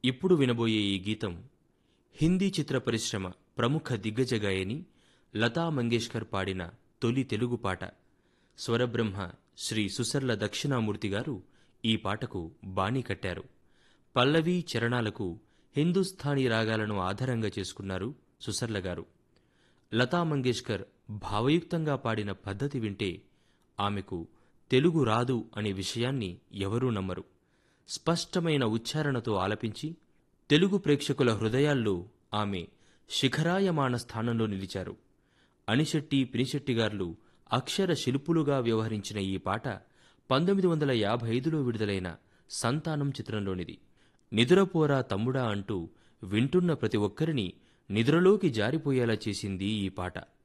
ఇప్పుడు వినబోయే ఈ గీతం హిందీ చిత్ర పరిశ్రమ ప్రముఖ దిగ్గజ గాయని లతా మంగేష్కర్ పాడిన తొలి తెలుగు పాట స్వరబ్రహ్మ శ్రీ సుసర్ల దక్షిణామూర్తి గారు ఈ పాటకు బాణీ కట్టారు పల్లవి చరణాలకు హిందుస్థానీ రాగాలను ఆధారంగా చేసుకున్నారు సుసర్ల గారు లతా మంగేష్కర్ భావయుక్తంగా పాడిన పద్ధతి వింటే ఆమెకు తెలుగు రాదు అనే విషయాన్ని ఎవరూ నమ్మరు స్పష్టమైన ఉచ్చారణతో ఆలపించి తెలుగు ప్రేక్షకుల హృదయాల్లో ఆమె శిఖరాయమాన స్థానంలో నిలిచారు అనిశెట్టి పినిశెట్టిగార్లు అక్షర శిల్పులుగా వ్యవహరించిన ఈ పాట పంతొమ్మిది వందల యాభై ఐదులో విడుదలైన సంతానం చిత్రంలోనిది నిదురపోరా తమ్ముడా అంటూ వింటున్న ప్రతి ఒక్కరిని నిద్రలోకి జారిపోయేలా చేసింది ఈ పాట